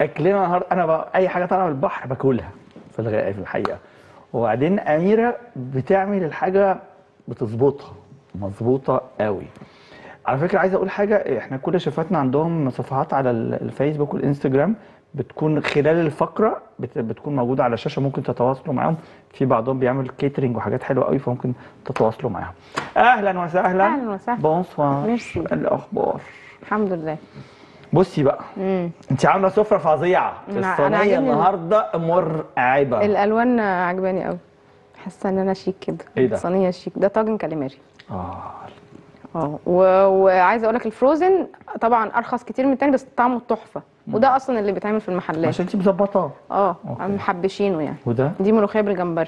اكلنا النهارده انا بقى اي حاجه طالعه من البحر باكلها في الغ- في الحقيقه وبعدين اميره بتعمل الحاجه بتظبطها مظبوطه قوي على فكره عايز اقول حاجه احنا كل شيفاتنا عندهم صفحات على ال- الفيسبوك والانستجرام بتكون خلال الفقره بت- بتكون موجوده على الشاشه ممكن تتواصلوا معاهم في بعضهم بيعمل كيترينج وحاجات حلوه قوي فممكن تتواصلوا معاهم اهلا وسهلا أهلاً وسهلاً. بونسوار ميرسي. الاخبار الحمد لله بصي بقى امم انت عامله سفره فظيعه أنا- أنا الصينيه عاجبني ال- النهارده مرعبه الالوان عجباني قوي حاسه ان انا شيك كده إيه ده؟ صينيه شيك ده طاجن كاليماري اه اه و- وعايزه اقول لك الفروزن طبعا ارخص كتير من التاني بس طعمه تحفه وده اصلا اللي بيتعمل في المحلات عشان انت مظبطاه اه أوكي. محبشينه يعني وده دي ملوخيه بالجمبري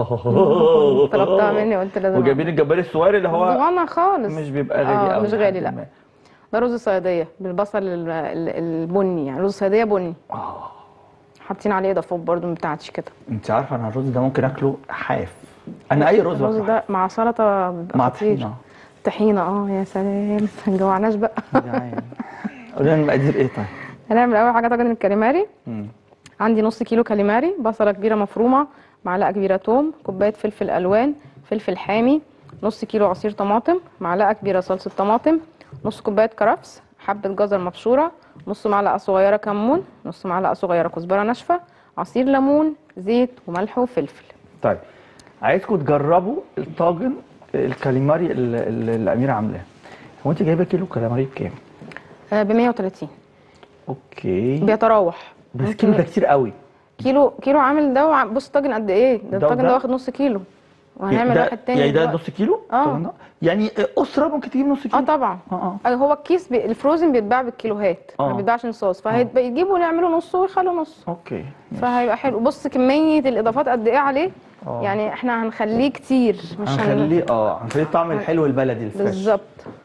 اه طلبتها مني وقلت لازم وجايبين الجمبري الصغير اللي هو صغننه خالص مش بيبقى غالي آه، قوي مش غالي، لحد لا. ما. ده رز صياديه بالبصل ال- ال- البني يعني رز صياديه بني اه حاطين عليه اضافات برضو ما بتاعتش كده انت عارفه انا الرز ده ممكن اكله حاف انا اي رز الرز باكله ده مع سلطه بيبقى مع خطير. طحينه طحينه اه يا سلام ما جوعناش بقى جعان. قولي لنا المقادير ايه طيب هنعمل اول حاجه طاجن الكاليماري مم. عندي نص كيلو كاليماري بصله كبيره مفرومه معلقه كبيره توم كوبايه فلفل الوان فلفل حامي نص كيلو عصير طماطم معلقه كبيره صلصه طماطم نص كوبايه كرفس حبه جزر مبشوره نص معلقه صغيره كمون نص معلقه صغيره كزبره ناشفه عصير ليمون زيت وملح وفلفل طيب عايزكم تجربوا الطاجن الكاليماري اللي, اللي الاميره عاملاه هو انت جايبه كيلو كاليماري بكام ب 130 اوكي بيتراوح بس ممكن كيلو ده كتير قوي كيلو كيلو عامل ده وع- بص الطاجن قد ايه ده ده الطاجن وده؟ ده واخد نص كيلو وهنعمل ده- واحد تاني يعني ده دلوقتي. نص كيلو آه. طب أنا- يعني اسره ممكن تجيب نص كيلو اه طبعا اه آه، هو الكيس بي... الفروزن بيتباع بالكيلوهات آه. ما بيتباعش نصاص فهيبقى يجيبوا يعملوا نص ويخلوا نص اوكي فهيبقى حلو بص كميه الاضافات قد ايه عليه آه. يعني احنا هنخليه كتير مش هن... هنخليه اه هنخليه الطعم الحلو البلدي الفريش بالظبط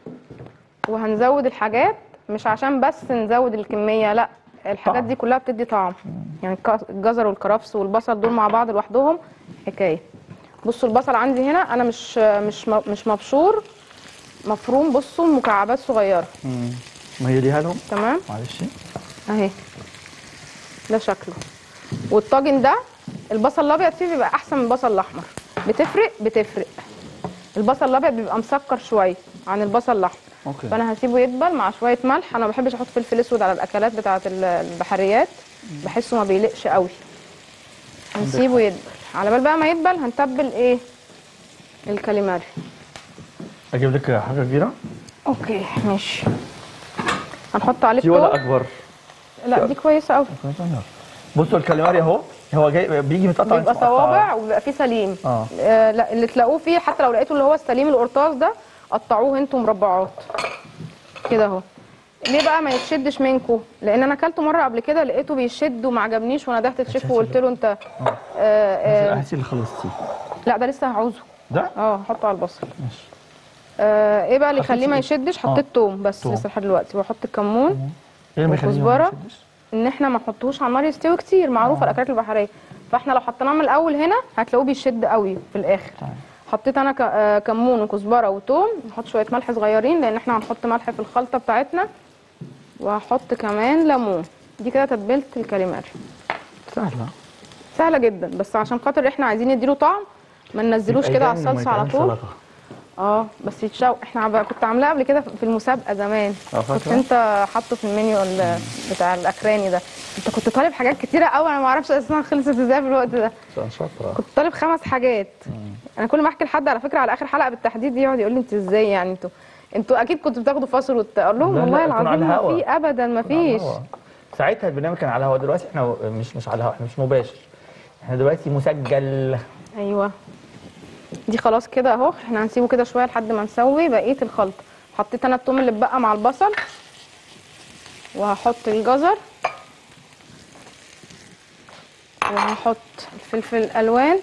وهنزود الحاجات مش عشان بس نزود الكميه لا الحاجات طعم. دي كلها بتدي طعم يعني الك- الجزر والكرفس والبصل دول مع بعض لوحدهم حكايه بصوا البصل عندي هنا انا مش مش م- مش مبشور مفروم بصوا مكعبات صغيره مم. ما هي ليها لهم تمام معلش اهي ده شكله والطاجن ده البصل الابيض فيه بيبقى احسن من البصل الاحمر بتفرق بتفرق البصل الابيض بيبقى مسكر شويه عن البصل الاحمر اوكي فانا هسيبه يدبل مع شويه ملح انا ما بحبش احط فلفل اسود على الاكلات بتاعه ال- البحريات بحسه ما بيلقش قوي هنسيبه يدبل على بال بقى ما يدبل هنتبل ايه الكاليماري اجيب لك حاجه كبيره اوكي ماشي هنحط عليه دي ولا التوم اكبر لا دي كويسه قوي بصوا الكاليماري اهو هو جاي بيجي متقطع بيبقى صوابع وبيبقى فيه سليم اه آه لا اللي تلاقوه فيه حتى لو لقيتوا اللي هو السليم القرطاس ده قطعوه انتوا مربعات كده اهو ليه بقى ما يتشدش منكم لان انا اكلته مره قبل كده لقيته بيشد وما عجبنيش وندهت الشيف وقلت له انت آه آه احسي اللي خلصتيه لا ده لسه هعوزه ده اه هحطه على البصل ماشي آه ايه بقى اللي يخليه ما حطيتي يشدش حطيت توم بس توم. لسه لحد دلوقتي واحط الكمون ايه اللي ما يخليه ما وكزبرة. يشدش؟ ان احنا ما نحطوش على النار يستوي كتير معروفه الاكلات البحريه فاحنا لو حطيناه من الاول هنا هتلاقوه بيشد قوي في الاخر طيب. حطيت انا ك- آه، كمون وكزبره وتوم نحط شويه ملح صغيرين لان احنا هنحط ملح في الخلطه بتاعتنا وهحط كمان ليمون دي كده تتبيله الكاليماري سهله سهله جدا بس عشان خاطر احنا عايزين نديله طعم ما ننزلوش يبقى كده على يبان إنه ما الصلصه على يتعملش طول سلطة. اه بس يتشوق احنا عب- كنت عاملاه قبل كده في المسابقه زمان اه كنت فاكره انت حاطه في المنيو ال- بتاع الاكراني ده انت كنت طالب حاجات كتيره قوي انا ما اعرفش اساسا خلصت ازاي في الوقت ده شاطره كنت طالب خمس حاجات انا كل ما احكي لحد على فكره على اخر حلقه بالتحديد يقعد يقول لي انت ازاي يعني انتوا انتوا اكيد كنتوا بتاخدوا فاصل وت... اقول لهم لا، لا، والله كنا على العظيم ما الهوا. في ابدا ما فيش ساعتها البرنامج كان على الهواء دلوقتي احنا مش مش على الهواء احنا مش مباشر احنا دلوقتي مسجل ايوه دي خلاص كده اهو احنا هنسيبه كده شويه لحد ما نسوي بقيه الخلطه حطيت انا التوم اللي اتبقى مع البصل وهحط الجزر وهحط الفلفل الالوان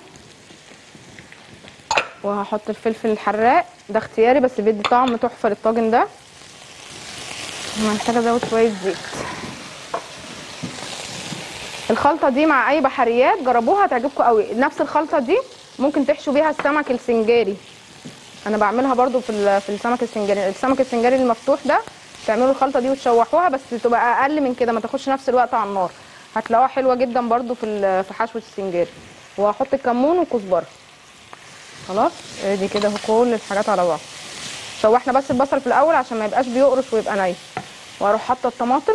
وهحط الفلفل الحراق ده اختياري بس بيدي طعم تحفه للطاجن ده محتاجه ازود شويه زيت الخلطه دي مع اي بحريات جربوها هتعجبكم قوي نفس الخلطه دي ممكن تحشوا بيها السمك السنجاري انا بعملها برضو في ال- في السمك السنجاري السمك السنجاري المفتوح ده تعملوا الخلطه دي وتشوحوها بس تبقى اقل من كده ما تاخدش نفس الوقت على النار هتلاقوها حلوه جدا برضو في ال- في حشوه السنجاري وهحط الكمون وكزبره خلاص ادي كده اهو كل الحاجات على بعض شوحنا بس البصل في الاول عشان ما يبقاش بيقرش ويبقى ني واروح حاطه الطماطم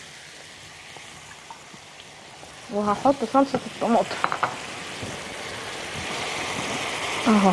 وهحط صلصه الطماطم اهو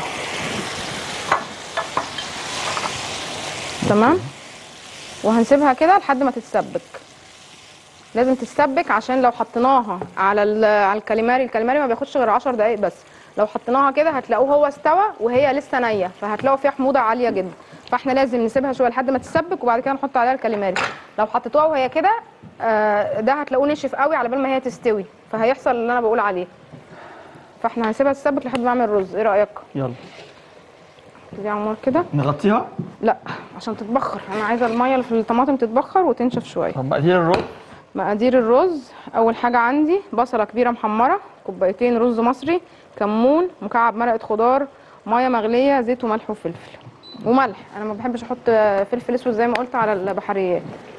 تمام وهنسيبها كده لحد ما تتسبك لازم تتسبك عشان لو حطيناها على ال- على الكاليماري الكاليماري ما بياخدش غير 10 دقايق بس لو حطيناها كده هتلاقوه هو استوى وهي لسه نيه فهتلاقوا فيها حموضه عاليه جدا فاحنا لازم نسيبها شويه لحد ما تتسبك وبعد كده نحط عليها الكاليماري لو حطيتوها وهي كده آه، ده هتلاقوه نشف قوي على بال ما هي تستوي فهيحصل اللي انا بقول عليه فاحنا هنسيبها تتسبك لحد ما اعمل رز ايه رايك يلا دي عمار كده نغطيها لا عشان تتبخر انا عايزه الميه اللي في الطماطم تتبخر وتنشف شويه طب مقادير الرز مقادير الرز اول حاجه عندي بصله كبيره محمره كوبايتين رز مصري كمون مكعب مرقه خضار ميه مغليه زيت وملح وفلفل وملح انا ما بحبش احط فلفل اسود زي ما قلت على البحريات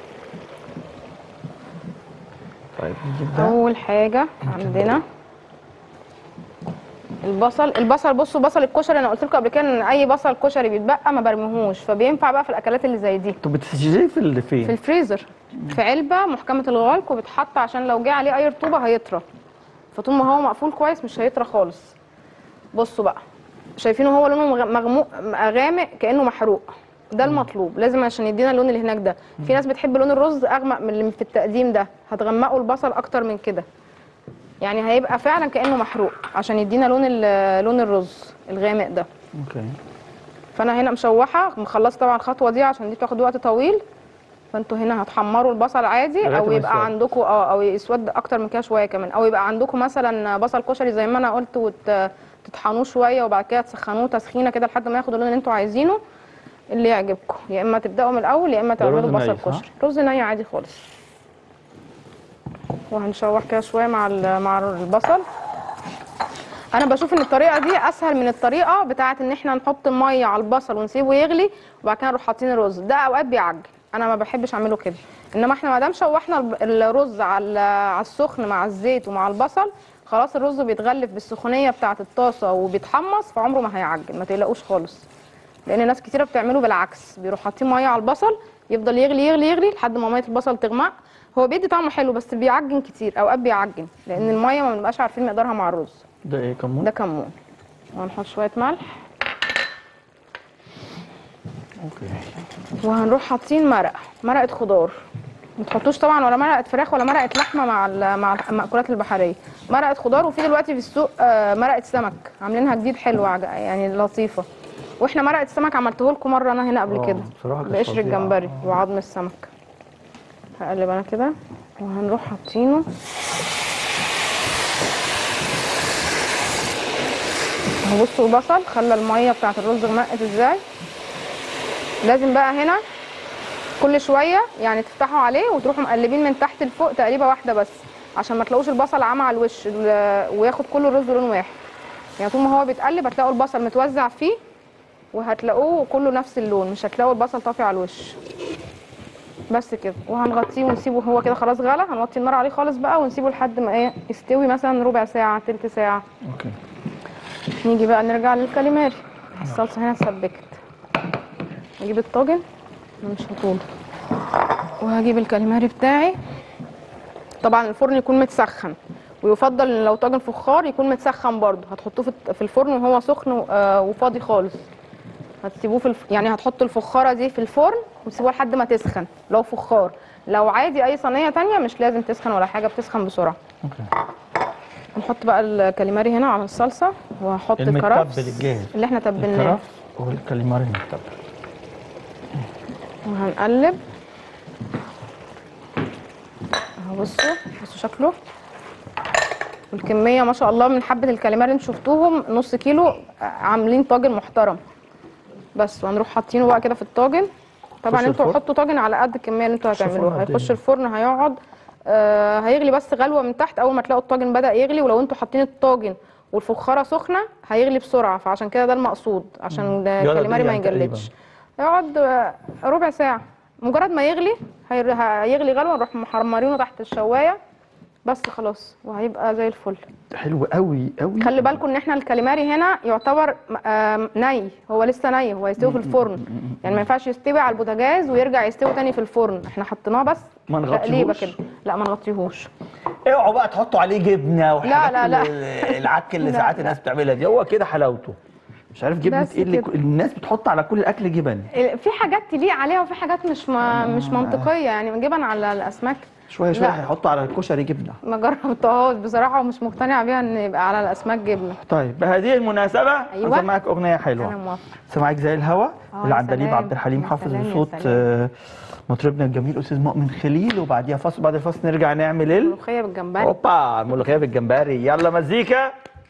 طيب نجيب ده اول حاجه عندنا البصل البصل بصوا بصل الكشري انا قلت لكم قبل كده ان اي بصل كشري بيتبقى ما برميهوش فبينفع بقى في الاكلات اللي زي دي طب بتسجليه في اللي في فين؟ الفريزر في علبه محكمه الغلق وبتحط عشان لو جه عليه اي رطوبه هيطرى فطول ما هو مقفول كويس مش هيطرى خالص بصوا بقى شايفينه هو لونه مغ- مغموق غامق كانه محروق ده المطلوب لازم عشان يدينا اللون اللي هناك ده في ناس بتحب لون الرز اغمق من اللي في التقديم ده هتغمقوا البصل اكتر من كده يعني هيبقى فعلا كانه محروق عشان يدينا لون ال- لون الرز الغامق ده اوكي فانا هنا مشوحه مخلصه طبعا الخطوه دي عشان دي بتاخد وقت طويل فانتوا هنا هتحمروا البصل عادي لغاية او ما يبقى يسود. عندكم اه او يسود اكتر من كده شويه كمان او يبقى عندكم مثلا بصل كشري زي ما انا قلت وتطحنوه شويه وبعد كده تسخنوه تسخينه كده لحد ما ياخد اللون اللي انتوا عايزينه اللي يعجبكم يا اما تبداوا من الاول يا اما تعملوا رز بصل ني، صح؟ كشري رز ني عادي خالص وهنشوح كده شويه مع ال- مع البصل انا بشوف ان الطريقه دي اسهل من الطريقه بتاعه ان احنا نحط الميه على البصل ونسيبه يغلي وبعد كده نروح حاطين الرز ده اوقات بيعجن انا ما بحبش اعمله كده انما احنا ما دام شوحنا الب- الرز على على السخن مع الزيت ومع البصل خلاص الرز بيتغلف بالسخونيه بتاعه الطاسه وبيتحمص فعمره ما هيعجن ما تقلقوش خالص لان ناس كتيره بتعمله بالعكس بيروح حاطين ميه على البصل يفضل يغلي يغلي يغلي لحد ما ميه البصل تغمق هو بيدي طعمه حلو بس بيعجن كتير اوقات بيعجن لان الميه ما بنبقاش عارفين مقدارها مع الرز ده ايه كمون؟ ده كمون وهنحط شويه ملح اوكي وهنروح حاطين مرقه مرقه خضار ما تحطوش طبعا ولا مرقه فراخ ولا مرقه لحمه مع ال- مع المأكولات البحريه مرقه خضار وفي دلوقتي في السوق آه، مرقه سمك عاملينها جديد حلوه عج- يعني لطيفه واحنا مرقه السمك عملته لكم مره انا هنا قبل آه، كده بصراحة كانت بقشر فظيعة. الجمبري وعظم السمك هقلب انا كده وهنروح حاطينه اهو بصوا البصل خلى الميه بتاعه الرز غمقت ازاي لازم بقى هنا كل شويه يعني تفتحوا عليه وتروحوا مقلبين من تحت لفوق تقليبه واحده بس عشان ما تلاقوش البصل عمى على الوش ال- وياخد كل الرز لون واحد يعني طول ما هو بيتقلب هتلاقوا البصل متوزع فيه وهتلاقوه كله نفس اللون مش هتلاقوا البصل طافي على الوش بس كده وهنغطيه ونسيبه هو كده خلاص غلى هنوطي النار عليه خالص بقى ونسيبه لحد ما ايه يستوي مثلا ربع ساعه تلت ساعه اوكي نيجي بقى نرجع للكاليماري الصلصه هنا اتسبكت اجيب الطاجن أنا مش هطول وهجيب الكاليماري بتاعي طبعا الفرن يكون متسخن ويفضل ان لو طاجن فخار يكون متسخن برضه هتحطوه في الت- في الفرن وهو سخن و- آه، وفاضي خالص هتسيبوه في الف... يعني هتحطوا الفخاره دي في الفرن وتسيبوها لحد ما تسخن لو فخار لو عادي اي صينيه تانية مش لازم تسخن ولا حاجه بتسخن بسرعه اوكي نحط بقى الكاليماري هنا على الصلصه وهحط المتبل الكرفس الجاهز اللي احنا تبلناه الكرفس والكاليماري المتبل وهنقلب اهو بصوا بصوا شكله والكميه ما شاء الله من حبه الكاليماري اللي انتوا شفتوهم نص كيلو عاملين طاجن محترم بس وهنروح حاطينه بقى كده في الطاجن طبعا يخش انتوا الفرن؟ حطوا طاجن على قد الكميه اللي انتوا يخش الفرن هتعملوها قد هيخش إيه؟ الفرن هيقعد آه هيغلي بس غلوه من تحت اول ما تلاقوا الطاجن بدا يغلي ولو انتوا حاطين الطاجن والفخاره سخنه هيغلي بسرعه فعشان كده ده المقصود عشان يقعد قد الكاليماري إيه ما يعني تقريباً؟ يجلدش هيقعد آه، ربع ساعه مجرد ما يغلي هير- هيغلي غلوه نروح محمرينه تحت الشوايه بس خلاص وهيبقى زي الفل حلو قوي قوي خلي بالكم ان احنا الكاليماري هنا يعتبر آم، ني هو لسه ني هو يستوي في الفرن يعني ما ينفعش يستوي على البوتاجاز ويرجع يستوي تاني في الفرن احنا حطيناه بس ما تقليبه نغطيهوش كده لا ما نغطيهوش اوعوا بقى تحطوا عليه جبنه وحاجات لا، لا. ال- العك اللي لا، ساعات لا. الناس بتعملها دي هو كده حلاوته مش عارف جبنه بس ايه اللي كده. ك- الناس بتحط على كل الاكل جبن في حاجات تليق عليها وفي حاجات مش ما مش منطقيه يعني جبن على الاسماك شويه شويه لا. هيحطوا على الكشري جبنه ما جربتهاش بصراحه ومش مقتنعه بيها ان يبقى على الاسماك جبنه طيب بهذه المناسبه أيوة. معاك اغنيه انا حلوه موافقه سمعك زي الهوا آه، يا العندليب سلام. عبد الحليم يا حافظ سلام، يا بصوت سلام. آه، مطربنا الجميل استاذ مؤمن خليل وبعديها فاصل بعد الفاصل نرجع نعمل ال ملوخيه بالجمبري اوبا الملوخيه بالجمبري يلا مزيكا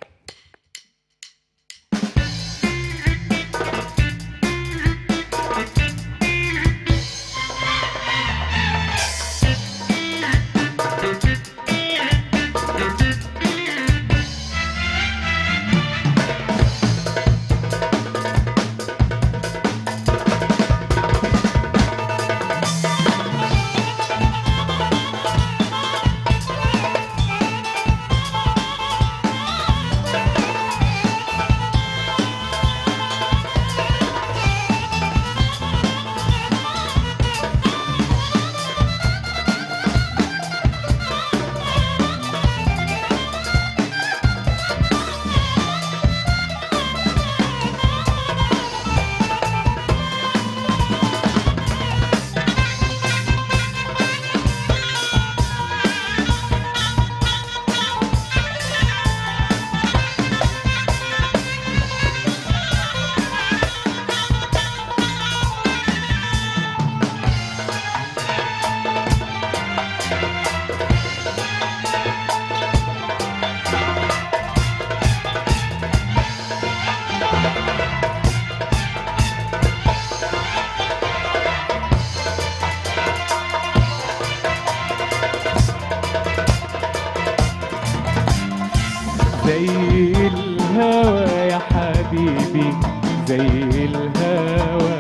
زي الهوى يا حبيبي زي الهوى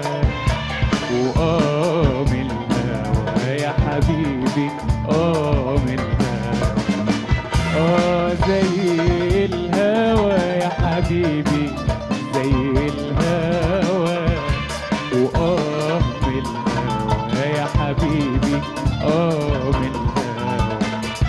وقام الهوى يا حبيبي قام الهوى اه زي الهوى يا حبيبي زي الهوى وقام الهوى يا حبيبي قام الهوى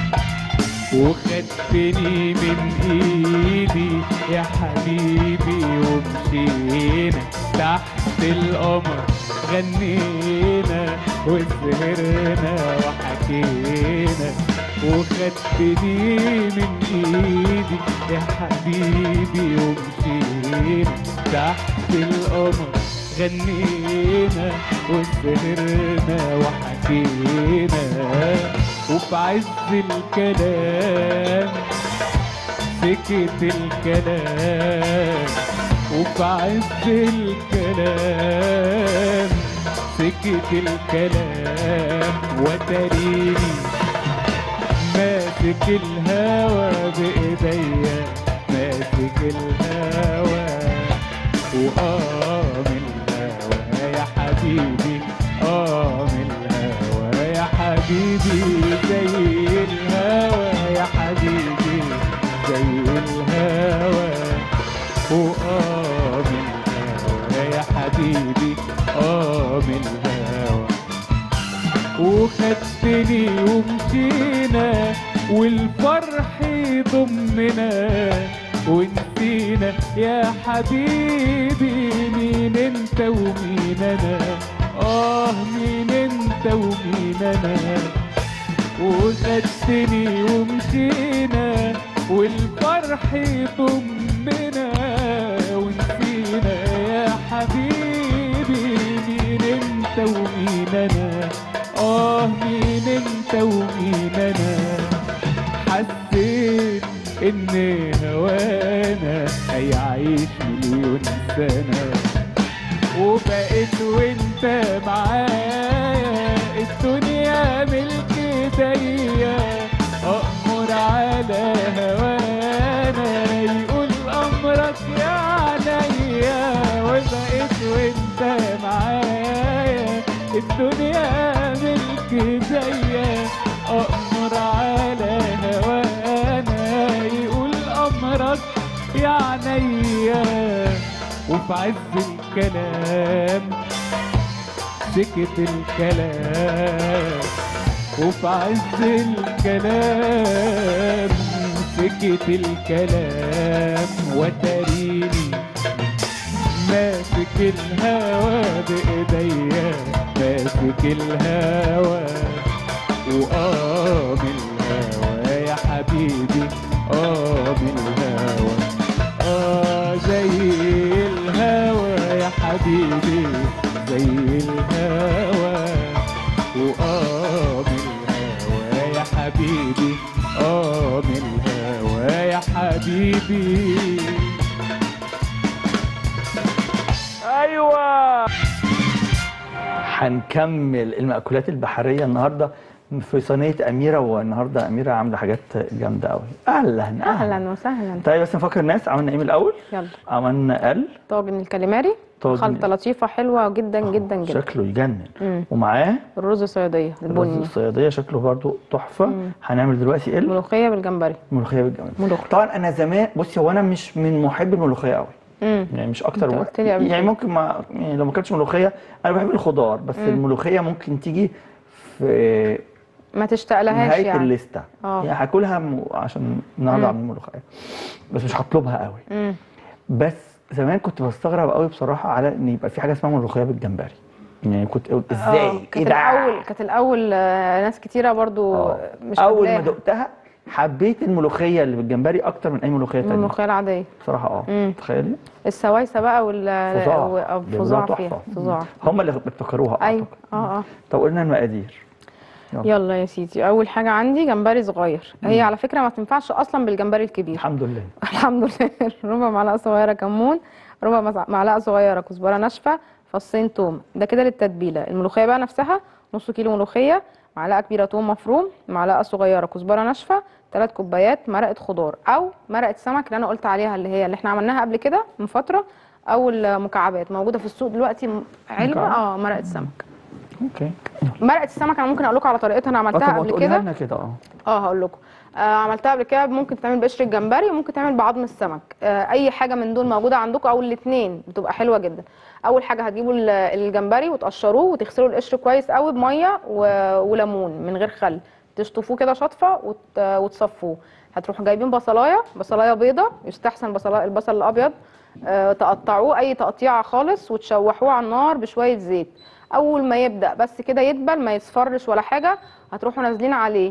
وخدتني من ايدي يا حبيبي ومشينا تحت القمر غنينا وسهرنا وحكينا وخدتني من ايدي يا حبيبي ومشينا تحت القمر غنينا وسهرنا وحكينا وفي عز الكلام سكت الكلام وفي عز الكلام سكت الكلام وتريني ماسك الهوى بإيديا ماسك الهوى وقام الهوى يا حبيبي قام الهوى يا حبيبي زي الهوى يا حبيبي زي الهوى وقام الهوى يا حبيبي قام الهوى وخدتني ومشينا والفرح يضمنا ونسينا يا حبيبي مين انت ومين انا اه مين انت ومين انا وخدتني ومشينا والفرح يضمنا ونسينا يا حبيبي مين انت ومين انا اه مين انت ومين انا حسيت ان هوانا هيعيش مليون سنه وبقيت وانت معايا الدنيا ملك ايديا اأمر على هوانا يقول امرك يا عليا وبقيت وانت معايا الدنيا ملك ايديا اأمر على هوانا نظرك يا عينيا وفي عز الكلام سكت الكلام وفي عز الكلام سكت الكلام وتريني ماسك الهوى بإيديا ماسك الهوى وآه بالهوى يا حبيبي آه بالهوى آه زي الهوى يا حبيبي زي الهوى وآه بالهوى يا حبيبي آه بالهوى يا حبيبي ايوه هنكمل المأكولات البحرية النهارده في صينية أميرة والنهارده أميرة عاملة حاجات جامدة قوي أهلا اهلا وسهلا طيب بس نفكر الناس عملنا إيه من الأول؟ يلا عملنا قل طاجن الكاليماري طاجن. خلطه لطيفه حلوه جدا جدا جدا شكله يجنن مم. ومعاه الرز صياديه الرز البني الصيادية شكله برضو تحفة هنعمل دلوقتي قل ملوخيه بالجمبري ملوخية بالجمال ملوخية. طبعا أنا زمان بصي هو أنا مش من محب الملوخية قوي امم يعني مش اكتر أنت واحد. قلت لي قبل يعني كده. ممكن ما يعني لو ما كانتش ملوخيه انا بحب الخضار بس الملوخيه ممكن تيجي في ما تشتاقلهاش نهايه يعني الليسته آه. يعني هاكلها م... عشان النهارده عاملين ملوخيه بس مش هطلبها قوي امم بس زمان كنت بستغرب قوي بصراحه على ان يبقى في حاجه اسمها ملوخيه بالجمبري يعني كنت اقول ازاي آه، كانت الاول كانت الاول آه، ناس كتيره برضو آه. مش اول ما قابلاها دقتها حبيت الملوخيه اللي بالجمبري اكتر من اي ملوخيه من تانية الملوخيه العاديه بصراحه اه مم. تخيلي السوايسه بقى وال فظاع و- آه، بيعملوها فظاع تحفة. فيها فظاع هم اللي ابتكروها ايوه اعتقد اه اه طب قلنا المقادير يلا يا سيدي اول حاجه عندي جمبري صغير هي على فكره ما تنفعش اصلا بالجمبري الكبير الحمد لله الحمد لله ربع معلقه صغيره كمون ربع مز- معلقه صغيره كزبره ناشفه فصين توم ده كده للتتبيله الملوخيه بقى نفسها نص كيلو ملوخيه معلقه كبيره توم مفروم معلقه صغيره كزبره ناشفه ثلاث كوبايات مرقه خضار او مرقه سمك اللي انا قلت عليها اللي هي اللي احنا عملناها قبل كده من فتره او المكعبات موجوده في السوق دلوقتي م- علبه مكعب؟ اه مرقه سمك اوكي مرقه السمك انا ممكن اقول لكم على طريقتها انا اه عملتها طب قبل تقوليها كده لنا كده اه اه هقول لكم آه عملتها قبل كده ممكن تعمل بقشر الجمبري وممكن تعمل بعظم السمك آه اي حاجه من دول موجوده عندكم او الاثنين بتبقى حلوه جدا اول حاجه هتجيبوا ال- الجمبري وتقشروه وتغسلوا القشر كويس قوي بميه و- وليمون من غير خل تشطفوه كده شطفه وت... وتصفوه هتروحوا جايبين بصلايه بصلايه بيضه يستحسن بصلايه البصل الابيض آه تقطعوه اي تقطيعه خالص وتشوحوه على النار بشويه زيت اول ما يبدا بس كده يدبل ما يصفرش ولا حاجه هتروحوا نازلين عليه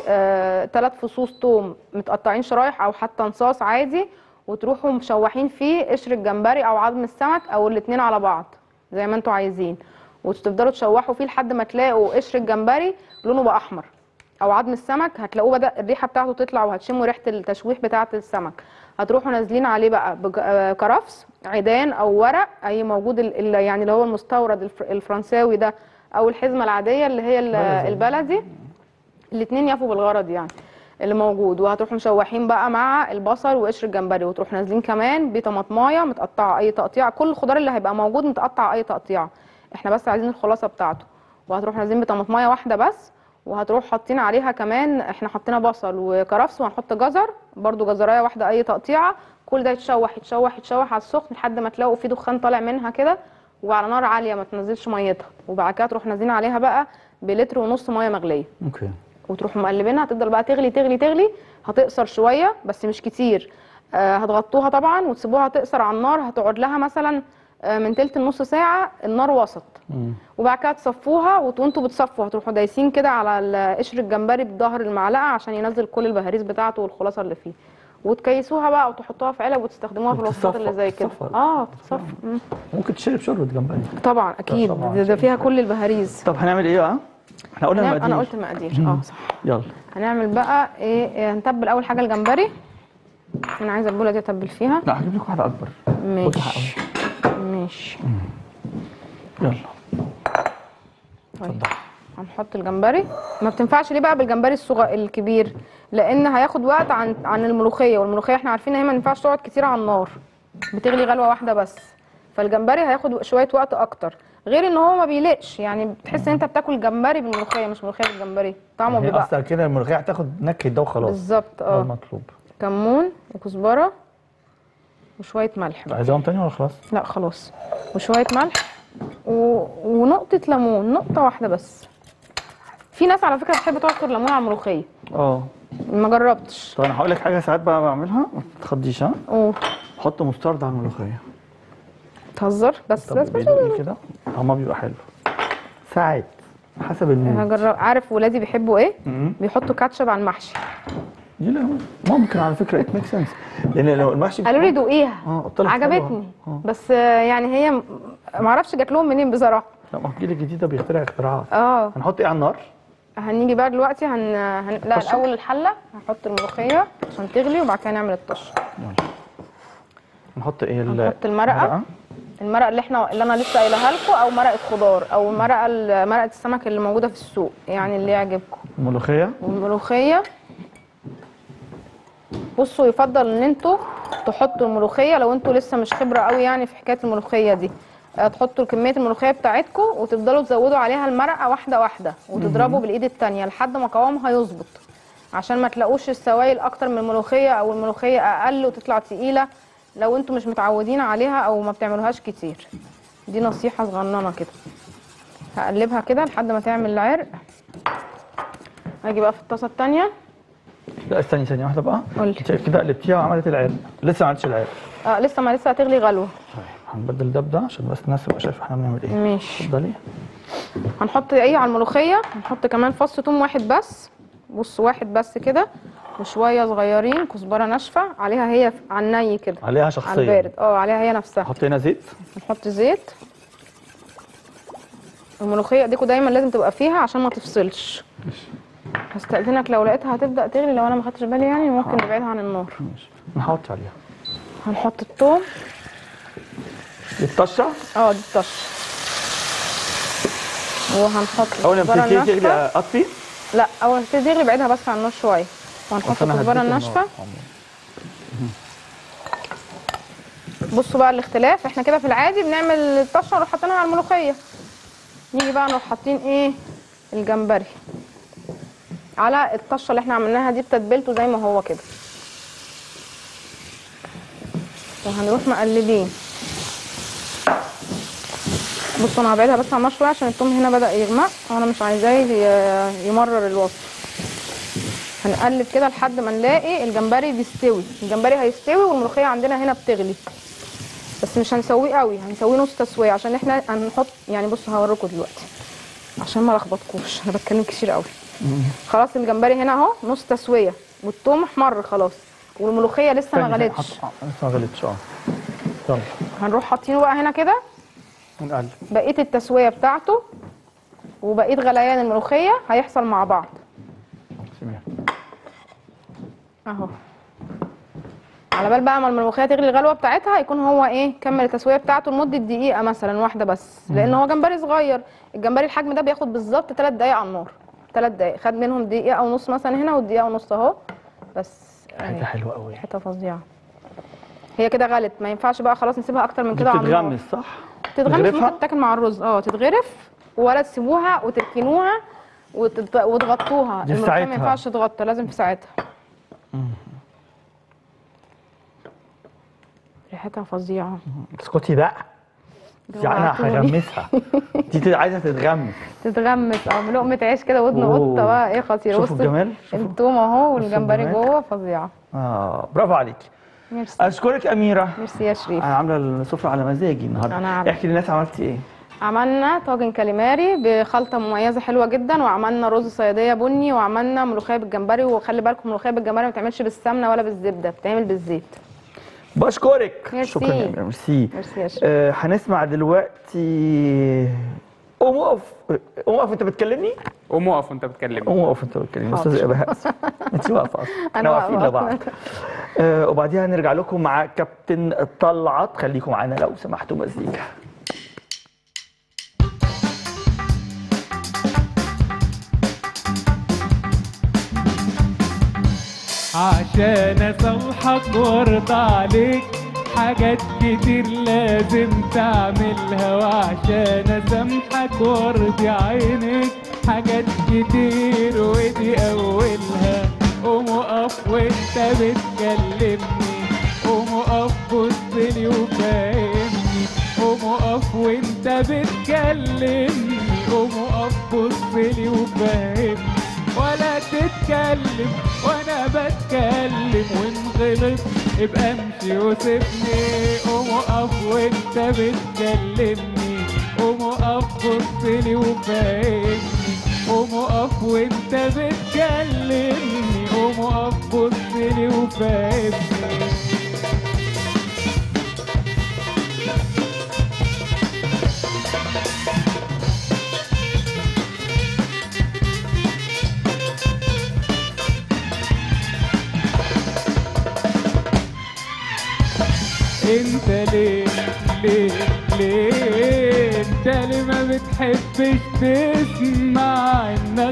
بثلاث فصوص توم متقطعين شرايح او حتى نصاص عادي وتروحوا مشوحين فيه قشر الجمبري او عظم السمك او الاتنين على بعض زي ما انتوا عايزين وتفضلوا تشوحوا فيه لحد ما تلاقوا قشر الجمبري لونه بقى احمر او عظم السمك هتلاقوه بدا الريحه بتاعته تطلع وهتشموا ريحه التشويح بتاعه السمك هتروحوا نازلين عليه بقى بكرفس عيدان او ورق اي موجود ال- ال- يعني اللي هو المستورد الفر- الفرنساوي ده او الحزمه العاديه اللي هي ال- بلدي. البلدي الاثنين يفوا بالغرض يعني اللي موجود وهتروحوا مشوحين بقى مع البصل وقشر الجمبري وتروحوا نازلين كمان بطماطمايه متقطعه اي تقطيع كل الخضار اللي هيبقى موجود متقطع اي تقطيع احنا بس عايزين الخلاصه بتاعته وهتروحوا نازلين بطماطمايه واحده بس وهتروح حاطين عليها كمان احنا حطينا بصل وكرفس وهنحط جزر برضو جزرايه واحده اي تقطيعه كل ده يتشوح يتشوح يتشوح على السخن لحد ما تلاقوا فيه دخان طالع منها كده وعلى نار عاليه ما تنزلش ميتها وبعد كده تروح نازلين عليها بقى بلتر ونص ميه مغليه اوكي وتروحوا مقلبينها هتفضل بقى تغلي تغلي تغلي هتقصر شويه بس مش كتير آه هتغطوها طبعا وتسيبوها تقصر على النار هتقعد لها مثلا آه من تلت لنص ساعه النار وسط مم. وبعد كده تصفوها وت- وانتوا بتصفوا هتروحوا دايسين كده على ال- قشر الجمبري بظهر المعلقه عشان ينزل كل البهاريز بتاعته والخلاصه اللي فيه وتكيسوها بقى وتحطوها في علب وتستخدموها في الوصفات اللي زي كده تتصفى. اه تتصفى مم. ممكن تشرب شوربه جمبري طبعا اكيد طبعاً. ده, ده فيها كل البهاريز طب هنعمل ايه بقى؟ احنا قلنا هنعمل- المقادير انا قلت المقادير اه صح يلا هنعمل بقى ايه إيه، هنتبل اول حاجه الجمبري انا عايزه البوله دي اتبل فيها لا هجيب لك واحده اكبر ماشي ماشي يلا طيب هنحط الجمبري ما بتنفعش ليه بقى بالجمبري الصغير الكبير لان هياخد وقت عن عن الملوخيه والملوخيه احنا عارفين ان هي ما ينفعش تقعد كتير على النار بتغلي غلوه واحده بس فالجمبري هياخد شويه وقت اكتر غير ان هو ما بيلقش يعني بتحس ان انت بتاكل جمبري بالملوخيه مش ملوخيه بالجمبري طعمه هي بيبقى اصلا كده الملوخيه هتاخد نكهه ده وخلاص بالظبط ده اه المطلوب كمون وكزبره وشويه ملح بقى. عايزاهم تاني ولا خلاص؟ لا خلاص وشويه ملح و... ونقطه ليمون نقطه واحده بس في ناس على فكره بتحب تعصر ليمون على الملوخيه اه ما جربتش طب انا هقول لك حاجه ساعات بقى بعملها ما تتخضيش ها اوه حط مسترد على الملوخيه تهزر بس طب بس, بس بيدوقي كده طعمها بيبقى حلو ساعات حسب المود هجرب عارف ولادي بيحبوا ايه مم. بيحطوا كاتشب على المحشي دي لا ممكن على فكره ات ميك سنس لان لو المحشي قالوا لي دوقيها اه قلت لك حلوة. عجبتني اه بس آه، يعني هي م- ما اعرفش جات لهم منين بصراحه لا ما هو الجيل الجديد ده بيخترع اختراعات اه هنحط ايه على النار؟ هنيجي بقى دلوقتي هن... هن... لا الطشة؟ الاول الحله هنحط الملوخيه عشان تغلي وبعد كده نعمل الطشه نحط ايه ال- هنحط المرقه المرقه اللي احنا اللي انا لسه قايلها لكم او مرقه خضار او مرقه ال- مرقه السمك اللي موجوده في السوق يعني اللي يعجبكم الملوخيه والملوخيه بصوا يفضل ان انتوا تحطوا الملوخيه لو انتوا لسه مش خبره قوي يعني في حكايه الملوخيه دي آه، تحطوا كميه الملوخيه بتاعتكم وتفضلوا تزودوا عليها المرقه واحده واحده وتضربوا بالايد التانية لحد ما قوامها يظبط عشان ما تلاقوش السوائل اكتر من الملوخيه او الملوخيه اقل وتطلع تقيله لو انتوا مش متعودين عليها او ما بتعملوهاش كتير دي نصيحه صغننه كده هقلبها كده لحد ما تعمل العرق اجي بقى في الطاسه التانية لا استني ثانيه واحده بقى قولي. انت كده قلبتيها وعملت العرق لسه ما عملتش العرق اه لسه ما لسه هتغلي غلوه طيب هنبدل ده بده عشان بس الناس تبقى شايفه احنا بنعمل ايه ماشي اتفضلي هنحط ايه على الملوخيه هنحط كمان فص توم واحد بس بص واحد بس كده وشويه صغيرين كزبره ناشفه عليها هي على الني كده عليها على شخصيه البارد اه عليها هي نفسها نحط هنا زيت نحط زيت الملوخيه ايديكوا دايما لازم تبقى فيها عشان ما تفصلش هستأذنك لو لقيتها هتبدأ تغلي لو انا ما خدتش بالي يعني ممكن نبعدها عن النار ماشي نحط عليها هنحط الثوم دي الطشه اه دي الطشه وهنحط اول ما الكزبرة بتبتدي الناشفة. تغلي اطفي لا اول ما تبتدي تغلي بعيدها بس عن النار شويه وهنحط أصل أنا الكزبره هديك الناشفه النار. بصوا بقى الاختلاف احنا كده في العادي بنعمل الطشه ونروح حاطينها على الملوخيه نيجي بقى نروح حاطين ايه الجمبري على الطشه اللي احنا عملناها دي بتتبيلته زي ما هو كده وهنروح مقلبين بصوا انا هبعدها بس على النار شويه عشان التوم هنا بدا يغمق وانا مش عايزاه ي- يمرر الوصف هنقلب كده لحد ما نلاقي الجمبري بيستوي الجمبري هيستوي والملوخيه عندنا هنا بتغلي بس مش هنسويه قوي هنسويه نص تسويه عشان احنا هنحط يعني بصوا هوريكم دلوقتي عشان ما لخبطكوش انا بتكلم كتير قوي خلاص الجمبري هنا اهو نص تسويه والثوم احمر خلاص والملوخيه لسه ما ثانية، غلتش حط- آه، لسه ما غلتش اه يلا هنروح حاطينه بقى هنا كده ونقلب بقيه التسويه بتاعته وبقيه غليان الملوخيه هيحصل مع بعض سمير اهو على بال بقى ما الملوخيه تغلي الغلوه بتاعتها يكون هو ايه كمل التسويه بتاعته لمده دقيقه مثلا واحده بس لان هو جمبري صغير الجمبري الحجم ده بياخد بالظبط 3 دقايق على النار 3 دقايق خد منهم دقيقه ونص مثلا هنا ودقيقه ونص اهو بس حاجه حلوه قوي حته فظيعه هي كده غلت ما ينفعش بقى خلاص نسيبها اكتر من دي كده على النار بتتغمس صح؟ تتغمس نغرفها؟ ممكن تاكل مع الرز اه تتغرف ولا تسيبوها وتركنوها وتت... وتغطوها دي في الملوخيه ساعتها. ما ينفعش تتغطى لازم في ساعتها ريحتها فظيعه اسكتي بقى دي انا جوعتوني. هغمسها دي تت- عايزه تتغمس تتغمس اه بلقمه عيش كده ودن أوه. قطه بقى ايه خطيره شوفوا بصوا الجمال شوفوا التوم اهو والجمبري الجمال. جوه فظيعه اه برافو عليكي ميرسي اشكرك اميره ميرسي يا شريف انا عامله السفره على مزاجي النهارده أنا عارفة. احكي للناس عملتي ايه عملنا طاجن كاليماري بخلطه مميزه حلوه جدا وعملنا رز صياديه بني وعملنا ملوخيه بالجمبري وخلي بالكم الملوخيه بالجمبري ما بتعملش بالسمنه ولا بالزبده بتتعمل بالزيت بشكرك ميرسي. شكرا يا أميرة، ميرسي ميرسي يا شريف آه هنسمع دلوقتي قوم اقف قوم اقف انت بتكلمني قوم اقف وانت بتكلمني قوم اقف انت بتكلمني حاضر. استاذ ابهاء انت واقفه اصلا أنا احنا واقفين واقفة. لبعض آه وبعديها هنرجع لكم مع كابتن طلعت خليكم معانا لو سمحتوا مزيكا عشان اصلحك وارضى عليك حاجات كتير لازم تعملها وعشان اسامحك وارضي عينيك حاجات كتير ودي اولها قوم اقف اقف وانت بتكلمني قوم اقف بصلي وفهمني قوم اقف وانت بتكلمني قوم اقف بصلي وفهمني ولا تتكلم وانا بتكلم وان غلط ابقى امشي وسيبني قوم اقف وانت بتكلمني قوم اقف بصلي وفهمني قوم اقف وانت بتكلمني قوم اقف بصلي وفهمني انت ليه ليه ليه انت ليه ما بتحبش تسمع انك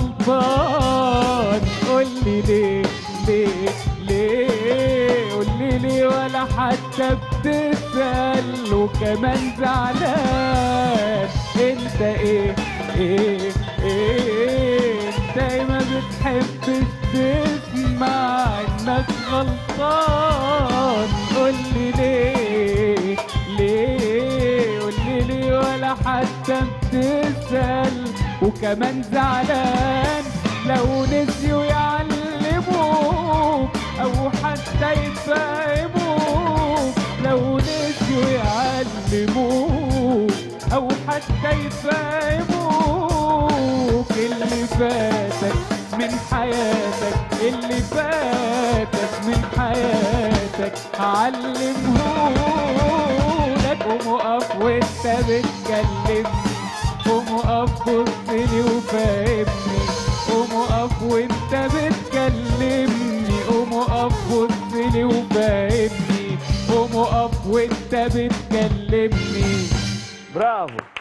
غلطان قولي ليه ليه ليه قولي ليه ولا حتى بتسأل وكمان زعلان انت ايه ايه ايه انت ايه ما بتحبش تسمع انك غلطان قولي ليه ليه قولي ليه ولا حتى بتسأل وكمان زعلان لو نسيوا يعلموك او حتى يفهموك لو نسيوا يعلموك او حتى يفهموك اللي فاتك من حياتك اللي فاتك من حياتك علمهولك قوم اقف وانت بتكلمني قوم اقف بصلي وفهمني قوم اقف وانت بتكلمني قوم اقف بصلي وفهمني قوم اقف وانت بتكلمني برافو